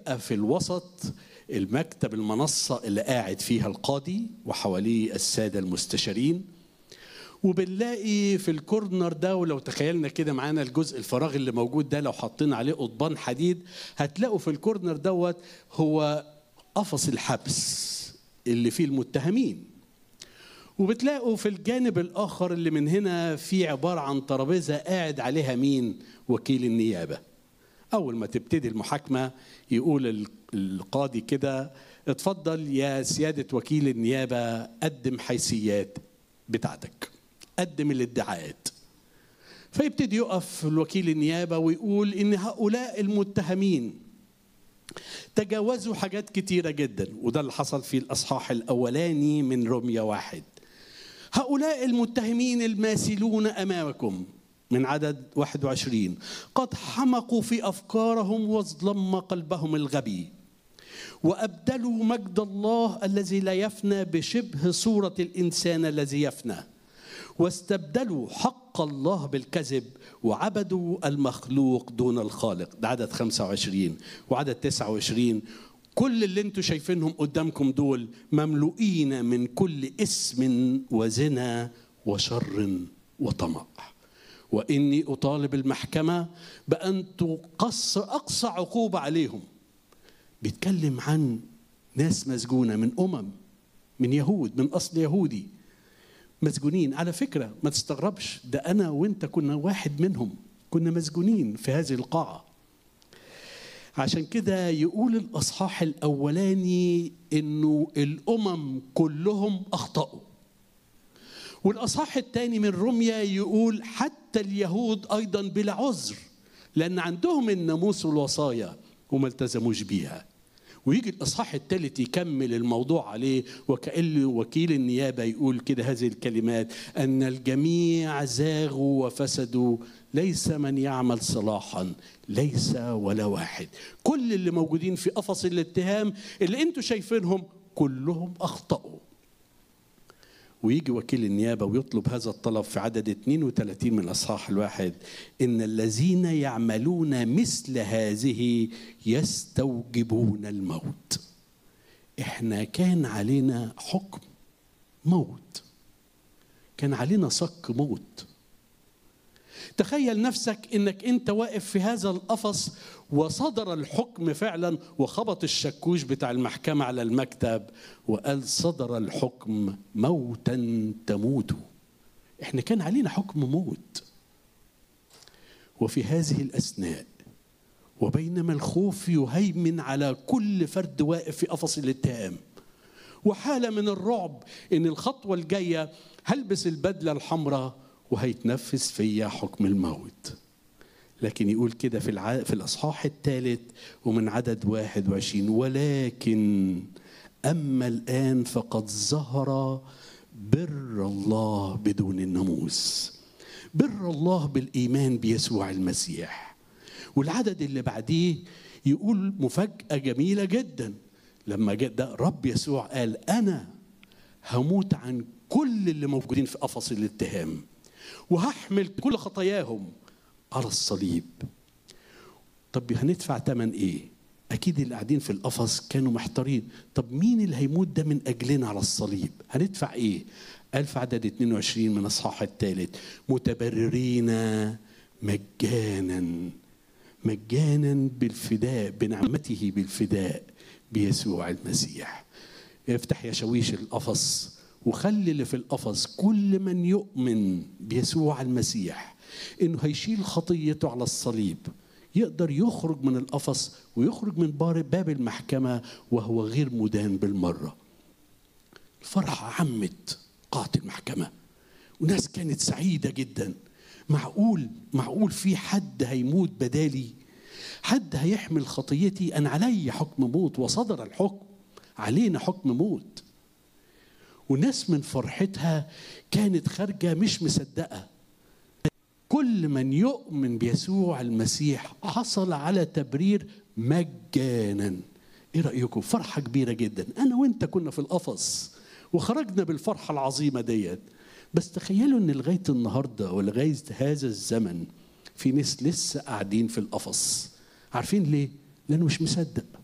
ويبقى في الوسط المكتب المنصة اللي قاعد فيها القاضي وحواليه السادة المستشارين وبنلاقي في الكورنر ده ولو تخيلنا كده معانا الجزء الفراغ اللي موجود ده لو حطينا عليه قضبان حديد هتلاقوا في الكورنر دوت هو قفص الحبس اللي فيه المتهمين وبتلاقوا في الجانب الاخر اللي من هنا في عباره عن ترابيزه قاعد عليها مين وكيل النيابه اول ما تبتدي المحاكمه يقول القاضي كده اتفضل يا سياده وكيل النيابه قدم حيثيات بتاعتك قدم الادعاءات فيبتدي يقف الوكيل النيابه ويقول ان هؤلاء المتهمين تجاوزوا حاجات كتيرة جدا وده اللي حصل في الأصحاح الأولاني من رمية واحد هؤلاء المتهمين الماثلون أمامكم من عدد 21 قد حمقوا في أفكارهم واظلم قلبهم الغبي وأبدلوا مجد الله الذي لا يفنى بشبه صورة الإنسان الذي يفنى واستبدلوا حق الله بالكذب وعبدوا المخلوق دون الخالق ده عدد 25 وعدد 29 كل اللي انتوا شايفينهم قدامكم دول مملوئين من كل اسم وزنا وشر وطمع واني اطالب المحكمه بان تقص اقصى عقوبه عليهم بيتكلم عن ناس مسجونه من امم من يهود من اصل يهودي مسجونين على فكره ما تستغربش ده انا وانت كنا واحد منهم كنا مسجونين في هذه القاعه عشان كده يقول الاصحاح الاولاني انه الامم كلهم اخطاوا والاصحاح الثاني من رمية يقول حتى اليهود ايضا بلا عذر لان عندهم الناموس والوصايا وما التزموش بيها ويجي الاصحاح الثالث يكمل الموضوع عليه وكأن وكيل النيابه يقول كده هذه الكلمات ان الجميع زاغوا وفسدوا ليس من يعمل صلاحا ليس ولا واحد كل اللي موجودين في قفص الاتهام اللي انتوا شايفينهم كلهم اخطاوا ويجي وكيل النيابه ويطلب هذا الطلب في عدد 32 من الاصحاح الواحد ان الذين يعملون مثل هذه يستوجبون الموت احنا كان علينا حكم موت كان علينا صك موت تخيل نفسك انك انت واقف في هذا القفص وصدر الحكم فعلا وخبط الشكوش بتاع المحكمة على المكتب وقال صدر الحكم موتا تموت احنا كان علينا حكم موت وفي هذه الأثناء وبينما الخوف يهيمن على كل فرد واقف في قفص الاتهام وحالة من الرعب إن الخطوة الجاية هلبس البدلة الحمراء وهيتنفذ فيا حكم الموت لكن يقول كده في الع... في الاصحاح الثالث ومن عدد 21 ولكن اما الان فقد ظهر بر الله بدون الناموس بر الله بالايمان بيسوع المسيح والعدد اللي بعديه يقول مفاجاه جميله جدا لما جاء ده رب يسوع قال انا هموت عن كل اللي موجودين في قفص الاتهام وهحمل كل خطاياهم على الصليب طب هندفع ثمن ايه اكيد اللي قاعدين في القفص كانوا محتارين طب مين اللي هيموت ده من اجلنا على الصليب هندفع ايه قال في عدد 22 من اصحاح الثالث متبررين مجانا مجانا بالفداء بنعمته بالفداء بيسوع المسيح افتح يا شويش القفص وخلي اللي في القفص كل من يؤمن بيسوع المسيح انه هيشيل خطيته على الصليب يقدر يخرج من القفص ويخرج من باب المحكمة وهو غير مدان بالمرة الفرحة عمت قاعة المحكمة وناس كانت سعيدة جدا معقول معقول في حد هيموت بدالي حد هيحمل خطيتي أنا علي حكم موت وصدر الحكم علينا حكم موت وناس من فرحتها كانت خارجة مش مصدقة كل من يؤمن بيسوع المسيح حصل على تبرير مجانا ايه رايكم فرحه كبيره جدا انا وانت كنا في القفص وخرجنا بالفرحه العظيمه ديت بس تخيلوا ان لغايه النهارده ولغايه هذا الزمن في ناس لسه قاعدين في القفص عارفين ليه لانه مش مصدق